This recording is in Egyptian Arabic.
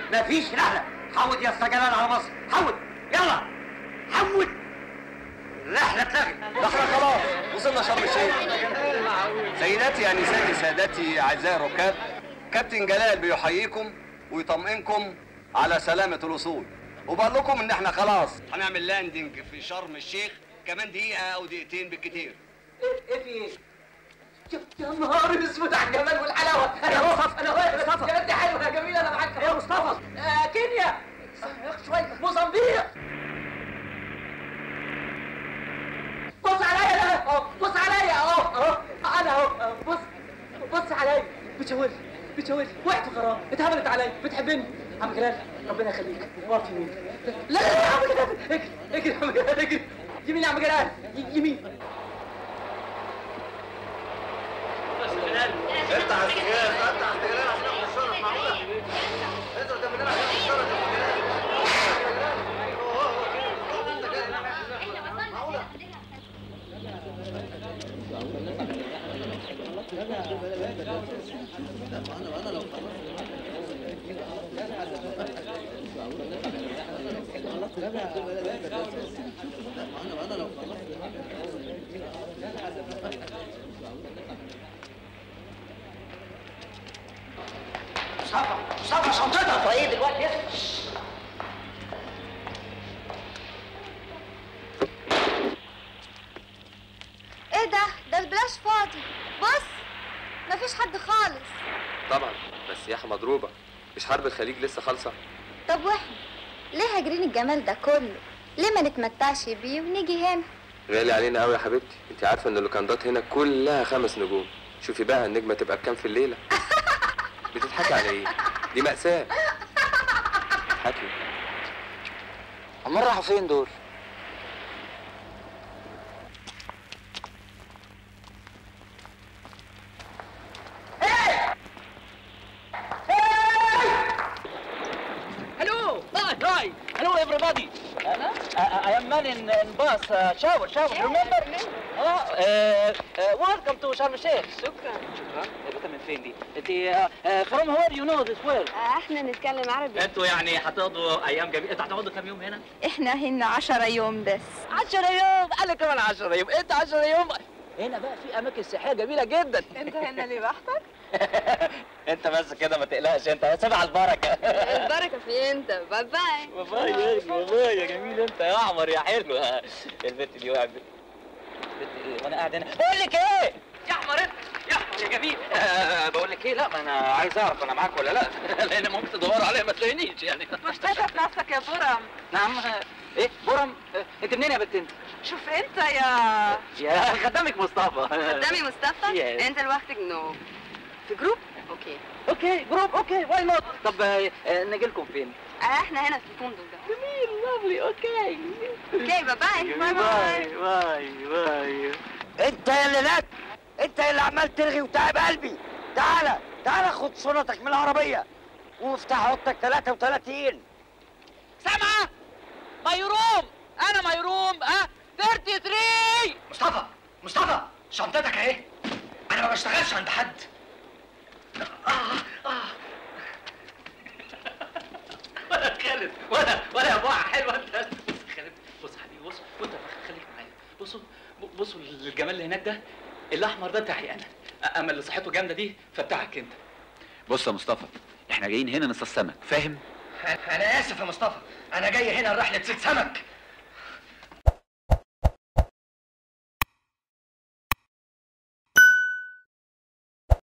مفيش رحله حود يا اسطى جلال على مصر حود يلا حود الرحله اتلغت ده احنا خلاص وصلنا شرم الشيخ سيداتي انساتي سادتي اعزائي الركاب كابتن جلال بيحييكم ويطمئنكم على سلامة الوصول وبقول لكم ان احنا خلاص هنعمل لاندنج في شرم الشيخ كمان دقيقة او دقيقتين بالكتير ايه في ايه؟ شفت يا نهار اسود على الجمال والحلاوه يا مصطفى انا واقف مصطفى يا انت حلو يا جميل انا معاك يا مصطفى آه كينيا شويه موزمبيق بص عليا ده اهو بص عليا اهو اهو انا اهو أهو. بص بص عليا بتشاور بتشاور وقعت غرام اتهبلت عليا بتحبني عم جلال ربنا يخليك واقف يمين لا لا لا يا عم جلال اجري اجري يا عم جلال اجري يمين يا عم جلال ي- يمين افتح السجاد افتح السجاد عشان اخد الشرف معقولة انت قدام عشان اخد الشرف مصطفى مصطفى شنطتك وايه دلوقتي ايه ده ده البلاش فاضي بص مفيش حد خالص طبعا بس سياحة مضروبة مش حرب الخليج لسه خالصة طب واحنا ليه هاجرين الجمال ده كله ليه ما نتمتعش بيه ونيجي هنا غالي علينا قوي يا حبيبتي انت عارفة ان اللوكاندات هنا كلها خمس نجوم شوفي بقى النجمة تبقى بكام في الليلة بتضحكي على ايه دي مأساة اضحكي امال راحوا فين دول؟ Hello! Hi, hi! Hello, everybody! Uh, I, I am man in, in bus. Uh, shower, shower. Remember? اه uh, uh, welcome to شرم الشيخ. شكرا. شكرا. بت من فين دي؟ انت uh, from where you know this well? احنا نتكلم عربي انتوا يعني هتقضوا ايام جميله، انتوا هتقعدوا كام يوم هنا؟ احنا هنا عشرة يوم بس 10 يوم، انا كمان 10 يوم، انت 10 يوم. هنا بقى في اماكن سياحيه جميله جدا. انت هنا لوحدك انت بس كده ما تقلقش انت سيب على البركه. البركة في انت باي باي باي يا باي يا جميل انت يا عمر يا حلو البت دي وقعت البت ايه وانا قاعد هنا بقول لك ايه يا احمر انت يا احمر يا جميل آه بقول لك ايه لا ما انا عايز اعرف انا معاك ولا لا لان ممكن تدوروا عليا ما تلاقينيش يعني مش تشرف نفسك يا برم نعم آه، ايه برم آه، انت منين يا بنت انت شوف انت يا يا خدامك مصطفى قدامي مصطفى Yes. انت لوحدك نو في جروب اوكي اوكي جروب اوكي واي نوت طب آه، آه، نجي لكم فين آه، احنا هنا في الفندق ده جميل لافلي اوكي اوكي باي باي باي باي باي باي انت يا اللي نت انت اللي عمال ترغي وتعب قلبي تعالى تعالى خد شنطك من العربيه وافتح اوضتك 33 سامعة؟ ميروم أنا ميروم أه 33 مصطفى مصطفى شنطتك اهي انا ما بشتغلش عند حد ولا خالد ولا ولا يا بوعة حلوة أنت بص يا خالد بص يا حبيبي بص وأنت خليك معايا بصوا بصوا الجمال اللي هناك ده الأحمر ده بتاعي أنا أما اللي صحته جامدة دي فبتاعك أنت بص يا مصطفى احنا جايين هنا نصطاد سمك فاهم انا اسف يا مصطفى انا جاي هنا رحله صيد سمك